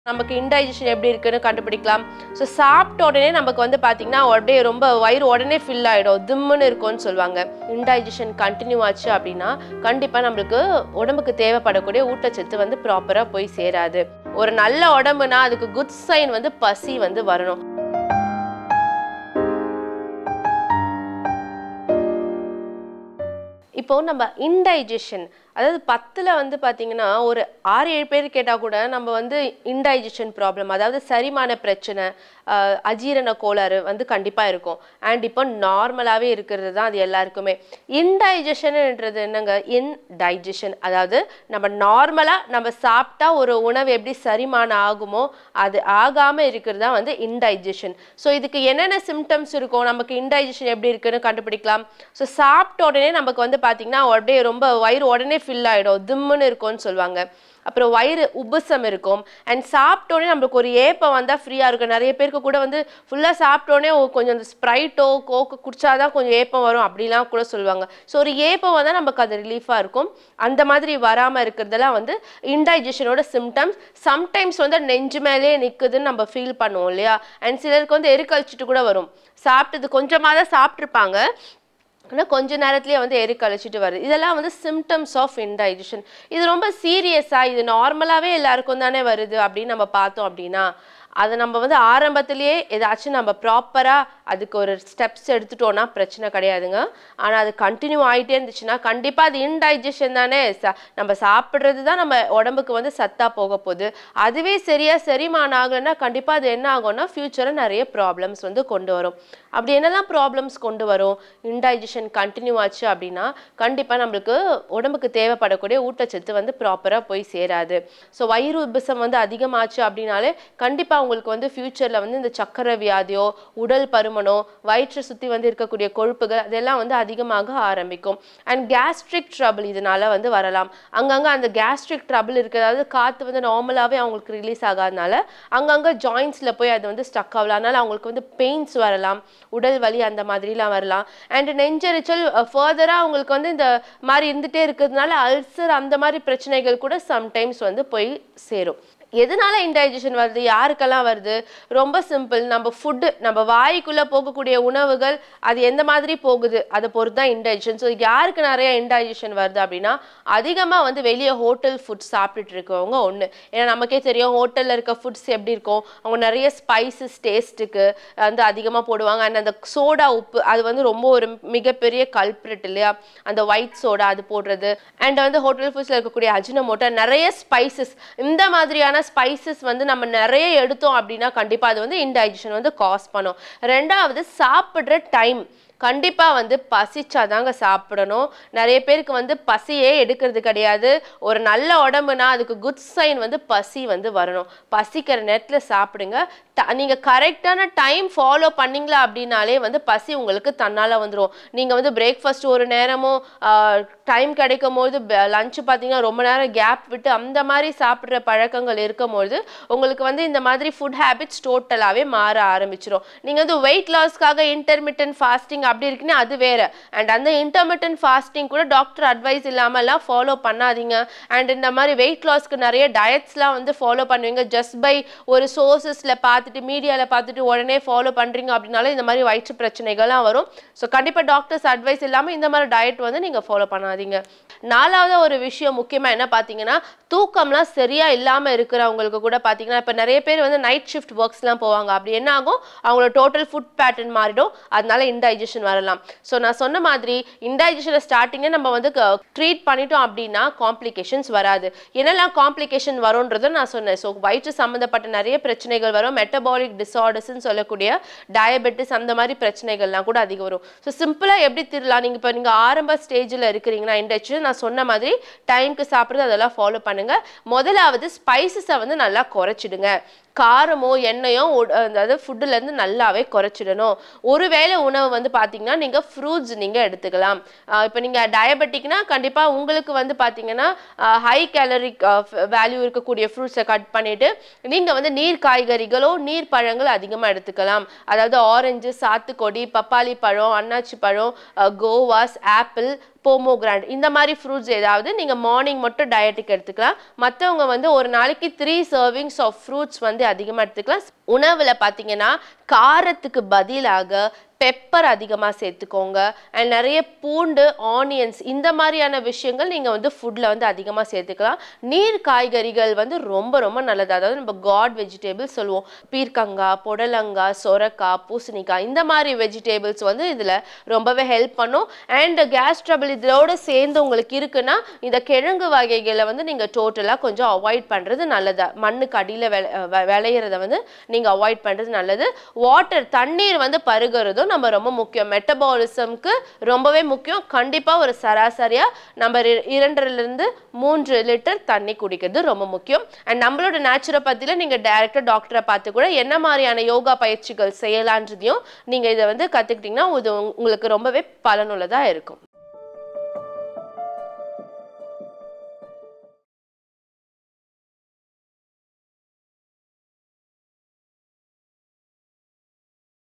நமக்கு இன்டைஜஷன் எப்படி இருக்குன்னு கண்டுபிடிக்கலாம் ஸோ சாப்பிட்ட உடனே நமக்கு வந்து பார்த்தீங்கன்னா அப்படியே ரொம்ப வயிறு உடனே ஃபில் ஆகிடும் திம்முன்னு இருக்கும்னு சொல்லுவாங்க இன்டைஜஷன் கண்டினியூ ஆச்சு அப்படின்னா கண்டிப்பாக நம்மளுக்கு உடம்புக்கு தேவைப்படக்கூடிய ஊட்டச்சத்து வந்து ப்ராப்பராக போய் சேராது ஒரு நல்ல உடம்புனா அதுக்கு குட் சைன் வந்து பசி வந்து வரணும் இப்போ நம்ம இன்டைஜஷன் அதாவது பத்தில் வந்து பார்த்தீங்கன்னா ஒரு ஆறு ஏழு பேர் கேட்டால் கூட நம்ம வந்து இன்டைஜஷன் ப்ராப்ளம் அதாவது செரிமான பிரச்சனை ஆஹ் அஜீரண கோளாறு வந்து கண்டிப்பாக இருக்கும் அண்ட் இப்போ நார்மலாகவே இருக்கிறது தான் அது எல்லாருக்குமே இன்டைஜஷன்ன்றது என்னங்க இன்டைஜஷன் அதாவது நம்ம நார்மலாக நம்ம சாப்பிட்டா ஒரு உணவு எப்படி செரிமானம் ஆகுமோ அது ஆகாமல் இருக்கிறது தான் வந்து இன்டைஜஷன் ஸோ இதுக்கு என்னென்ன சிம்டம்ஸ் இருக்கும் நமக்கு இன்டைஜஷன் எப்படி இருக்குன்னு கண்டுபிடிக்கலாம் ஸோ சாப்பிட்ட உடனே நமக்கு வந்து பார்த்தீங்கன்னா அப்படியே ரொம்ப வயிறு உடனே ஃபில் ஆகிடும் திம்முன்னு இருக்கும்னு சொல்லுவாங்க அப்புறம் வயிறு உபசம் இருக்கும் அண்ட் சாப்பிட்டோடனே நம்மளுக்கு ஒரு ஏப்பம் வந்தால் ஃப்ரீயாக இருக்கும் நிறைய பேருக்கு கூட வந்து ஃபுல்லாக சாப்பிட்டோடனே கொஞ்சம் அந்த ஸ்ப்ரைட்டோ கோக்கு குடிச்சாதான் கொஞ்சம் ஏப்பம் வரும் அப்படிலாம் கூட சொல்லுவாங்க ஸோ ஒரு ஏப்பம் வந்தால் நமக்கு அது ரிலீஃபாக இருக்கும் அந்த மாதிரி வராமல் இருக்கிறதெல்லாம் வந்து இன்டைஜஷனோட சிம்டம்ஸ் சம்டைம்ஸ் வந்து நெஞ்சு மேலேயே நிற்குதுன்னு நம்ம ஃபீல் பண்ணுவோம் இல்லையா அண்ட் சிலருக்கு வந்து எரிக்கழிச்சிட்டு கூட வரும் சாப்பிட்டது கொஞ்சமாக தான் சாப்பிட்ருப்பாங்க ஆனால் கொஞ்ச நேரத்துலேயே வந்து எரி கழிச்சிட்டு வருது இதெல்லாம் வந்து சிம்டம்ஸ் ஆஃப் இன்டைஜஷன் இது ரொம்ப சீரியஸாக இது நார்மலாகவே எல்லாருக்கும் தானே வருது அப்படின்னு நம்ம பார்த்தோம் அப்படின்னா அதை நம்ம வந்து ஆரம்பத்திலேயே ஏதாச்சும் நம்ம ப்ராப்பராக அதுக்கு ஒரு ஸ்டெப்ஸ் எடுத்துட்டோம்னா பிரச்சனை கிடையாதுங்க ஆனால் அது கண்டினியூ ஆகிட்டே இருந்துச்சுன்னா கண்டிப்பாக அது இன்டைஜஷன் தானே ச- நம்ம சாப்பிட்றது தான் நம்ம உடம்புக்கு வந்து சத்தாக போக போகுது அதுவே சரியாக செரிமானம் ஆகலைன்னா கண்டிப்பாக அது என்ன ஆகும்னா ஃப்யூச்சரில் நிறைய ப்ராப்ளம்ஸ் வந்து கொண்டு வரும் அப்படி என்னெல்லாம் ப்ராப்ளம்ஸ் கொண்டு வரும் இன்டைஜஷன் கண்டினியூ ஆச்சு அப்படின்னா கண்டிப்பாக நம்மளுக்கு உடம்புக்கு தேவைப்படக்கூடிய ஊட்டச்சத்து வந்து ப்ராப்பராக போய் சேராது ஸோ வயிறு உபசம் வந்து அதிகமாச்சு அப்படின்னாலே கண்டிப்பாக உங்களுக்கு வந்து ஃப்யூச்சரில் வந்து இந்த சக்கரை வியாதியோ உடல் பருமனோ வயிற்றை சுற்றி வந்து இருக்கக்கூடிய கொழுப்புகள் அதெல்லாம் வந்து அதிகமாக ஆரம்பிக்கும் அண்ட் கேஸ்ட்ரிக் ட்ரபிள் இதனால வந்து வரலாம் அங்கங்கே அந்த கேஸ்ட்ரிக் ட்ரபிள் இருக்கிறதாவது காற்று வந்து நார்மலாகவே அவங்களுக்கு ரிலீஸ் ஆகாதனால அங்கங்கே ஜாயின்ஸில் போய் அது வந்து ஸ்டக் ஆகலாம் அதனால அவங்களுக்கு வந்து பெயின்ஸ் வரலாம் உடல் வலி அந்த மாதிரிலாம் வரலாம் அண்ட் நெஞ்செரிச்சல் ஃபர்தராக அவங்களுக்கு வந்து இந்த மாதிரி இருந்துகிட்டே இருக்கிறதுனால அல்சர் அந்த மாதிரி பிரச்சனைகள் கூட சம்டைம்ஸ் வந்து போய் சேரும் எதனால இன்டைஜஷன் வருது யாருக்கெல்லாம் வருது ரொம்ப சிம்பிள் நம்ம ஃபுட்டு நம்ம வாய்க்குள்ளே போகக்கூடிய உணவுகள் அது எந்த மாதிரி போகுது அதை பொறுத்து தான் இன்டைஜஷன் ஸோ யாருக்கு நிறைய இன்டைஜஷன் வருது அப்படின்னா அதிகமாக வந்து வெளியே ஹோட்டல் ஃபுட் சாப்பிட்டுட்டு இருக்கவங்க ஒன்று ஏன்னா நமக்கே தெரியும் ஹோட்டலில் இருக்க ஃபுட்ஸ் எப்படி இருக்கும் அவங்க நிறைய ஸ்பைசஸ் டேஸ்ட்டுக்கு வந்து அதிகமாக போடுவாங்க அண்ட் அந்த சோடா உப்பு அது வந்து ரொம்ப ஒரு மிகப்பெரிய கல்ப்ரிட் இல்லையா அந்த ஒயிட் சோடா அது போடுறது அண்ட் வந்து ஹோட்டல் ஃபுட்ஸில் இருக்கக்கூடிய அஜினமோட்டோ நிறைய ஸ்பைசஸ் இந்த மாதிரியான ஸ்பைசஸ் வந்து நம்ம நிறைய எடுத்தோம் அப்படின்னா கண்டிப்பாக அது வந்து இன்டைஜஷன் வந்து காஸ் பண்ணும் ரெண்டாவது சாப்பிட்ற டைம் கண்டிப்பாக வந்து பசிச்சாதாங்க சாப்பிடணும் நிறைய பேருக்கு வந்து பசியே எடுக்கிறது கிடையாது ஒரு நல்ல உடம்புனா அதுக்கு குட் சைன் வந்து பசி வந்து வரணும் பசிக்கிற நேரத்தில் சாப்பிடுங்க ட- நீங்க கரெக்டான டைம் ஃபாலோ பண்ணீங்களா அப்படின்னாலே வந்து பசி உங்களுக்கு தன்னால வந்துடும் நீங்க வந்து பிரேக்ஃபாஸ்ட் ஒரு நேரமும் டைம் கிடைக்கும் போது லஞ்ச் பார்த்தீங்கன்னா ரொம்ப நேரம் கேப் விட்டு அந்த மாதிரி சாப்பிட்ற பழக்கங்கள் இருக்கும்பொழுது உங்களுக்கு வந்து இந்த மாதிரி ஃபுட் ஹேபிட்ஸ் டோட்டலாகவே மாற ஆரம்பிச்சிடும் நீங்கள் வந்து வெயிட் லாஸ்க்காக இன்டர்மிட்டன்ட் ஃபாஸ்டிங் அப்படி இருக்குன்னா அது வேற அண்ட் அந்த இன்டர்மிட்டன்ட் ஃபாஸ்டிங் கூட டாக்டர் அட்வைஸ் இல்லாமலாம் ஃபாலோ பண்ணாதீங்க அண்ட் இந்த மாதிரி வெயிட் லாஸ்க்கு நிறைய டயட்ஸ்லாம் வந்து ஃபாலோ பண்ணுவீங்க ஜஸ்ட் பை ஒரு சோர்சஸில் பார்த்துட்டு மீடியாவில் பார்த்துட்டு உடனே ஃபாலோ பண்ணுறீங்க அப்படின்னாலும் இந்த மாதிரி வயிற்று பிரச்சனைகள்லாம் வரும் ஸோ கண்டிப்பாக டாக்டர்ஸ் அட்வைஸ் இல்லாமல் இந்த மாதிரி டயட் வந்து நீங்கள் ஃபாலோ பண்ணாதீங்க நாலாவது ஒரு விஷயம் முக்கியமாக என்ன பார்த்தீங்கன்னா தூக்கம்லாம் சரியாக இல்லாமல் இருக்கிறவங்களுக்கு கூட பார்த்தீங்கன்னா இப்போ நிறைய பேர் வந்து நைட் ஷிஃப்ட் ஒர்க்ஸ்லாம் போவாங்க அப்படி என்ன ஆகும் அவங்களோட டோட்டல் ஃபுட் பேட்டர்ன் மாறிடும் அதனால இன்டைஜஷன் வரலாம் ஸோ நான் சொன்ன மாதிரி இன்டைஜஷனை ஸ்டார்டிங்கே நம்ம வந்து ட்ரீட் பண்ணிட்டோம் அப்படின்னா காம்ப்ளிகேஷன்ஸ் வராது என்னெல்லாம் காம்ப்ளிகேஷன் வரும்ன்றதை நான் சொன்னேன் ஸோ வயிற்று சம்மந்தப்பட்ட நிறைய பிரச்சனைகள் வரும் மெட்டபாலிக் டிசார்டர்ஸ்னு சொல்லக்கூடிய டயபெட்டிஸ் அந்த மாதிரி பிரச்சனைகள்லாம் கூட அதிகம் வரும் ஸோ சிம்பிளாக எப்படி திருலாம் நீங்கள் இப்போ நீங்கள் ஆரம்ப ஸ்டேஜில் இருக்கிறீங்கன்னா இன்டைஜஷன் நான் சொன்ன மாதிரி டைம்க்கு சாப்பிட்றது அதெல்லாம் ஃபாலோ பண்ணுங்க முதலாவது ஸ்பைசஸை வந்து நல்லா குறைச்சிடுங்க காரமோ எண்ணெயோ உட- அதாவது ஃபுட்டுலேருந்து நல்லாவே குறைச்சிடணும் ஒருவேளை உணவு வந்து பார்த்தீங்கன்னா நீங்கள் ஃப்ரூட்ஸ் நீங்கள் எடுத்துக்கலாம் இப்போ நீங்கள் டயபெட்டிக்னா கண்டிப்பாக உங்களுக்கு வந்து பார்த்தீங்கன்னா ஹை கேலரிக் வேல்யூ இருக்கக்கூடிய ஃப்ரூட்ஸை கட் பண்ணிவிட்டு நீங்கள் வந்து நீர் காய்கறிகளோ நீர் பழங்கள் அதிகமாக எடுத்துக்கலாம் அதாவது ஆரஞ்சு சாத்துக்கொடி பப்பாளி பழம் அன்னாச்சி பழம் அஹ், கோவாஸ் ஆப்பிள் போமோகிராண்ட் இந்த மாதிரி ஃப்ரூட்ஸ் ஏதாவது நீங்கள் மார்னிங் மட்டும் டயட்டுக்கு எடுத்துக்கலாம் மற்றவங்க வந்து ஒரு நாளைக்கு த்ரீ சர்விங்ஸ் ஆஃப் ஃப்ரூட்ஸ் வந்து அதிகமாக எடுத்துக்கலாம் உணவில் பார்த்தீங்கன்னா காரத்துக்கு பதிலாக பெப்பர் அதிகமாக சேர்த்துக்கோங்க அண்ட் நிறைய பூண்டு ஆனியன்ஸ் இந்த மாதிரியான விஷயங்கள் நீங்கள் வந்து ஃபுட்டில் வந்து அதிகமாக சேர்த்துக்கலாம் நீர் காய்கறிகள் வந்து ரொம்ப ரொம்ப நல்லது அதாவது நம்ம காட் வெஜிடபிள்ஸ் சொல்லுவோம் பீர்க்கங்காய் புடலங்காய் சொரக்காய் பூசணிக்காய் இந்த மாதிரி வெஜிடபிள்ஸ் வந்து இதில் ரொம்பவே ஹெல்ப் பண்ணும் அண்ட் கேஸ் ட்ரபிள் இதோட சேர்ந்து உங்களுக்கு இருக்குன்னா இந்த கிழங்கு வகைகளை வந்து நீங்கள் டோட்டலாக கொஞ்சம் அவாய்ட் பண்ணுறது நல்லது மண்ணுக்கு அடியில் விளை விளையிறத வந்து நீங்கள் அவாய்ட் பண்ணுறது நல்லது வாட்டர் தண்ணீர் வந்து பருகிறதும் நம்ம ரொம்ப முக்கியம் மெட்டபாலிசம்க்கு ரொம்பவே முக்கியம் கண்டிப்பாக ஒரு சராசரியாக நம்ம இர- இரண்டரைலேருந்து மூன்று லிட்டர் தண்ணி குடிக்கிறது ரொம்ப முக்கியம் அண்ட் நம்மளோட நேச்சுரோபதியில் நீங்கள் டைரெக்டாக டாக்டரை பார்த்து கூட என்ன மாதிரியான யோகா பயிற்சிகள் செய்யலான்றதையும் நீங்கள் இதை வந்து கற்றுக்கிட்டிங்கன்னா இது உங்க- உங்களுக்கு ரொம்பவே பலனுள்ளதாக இருக்கும்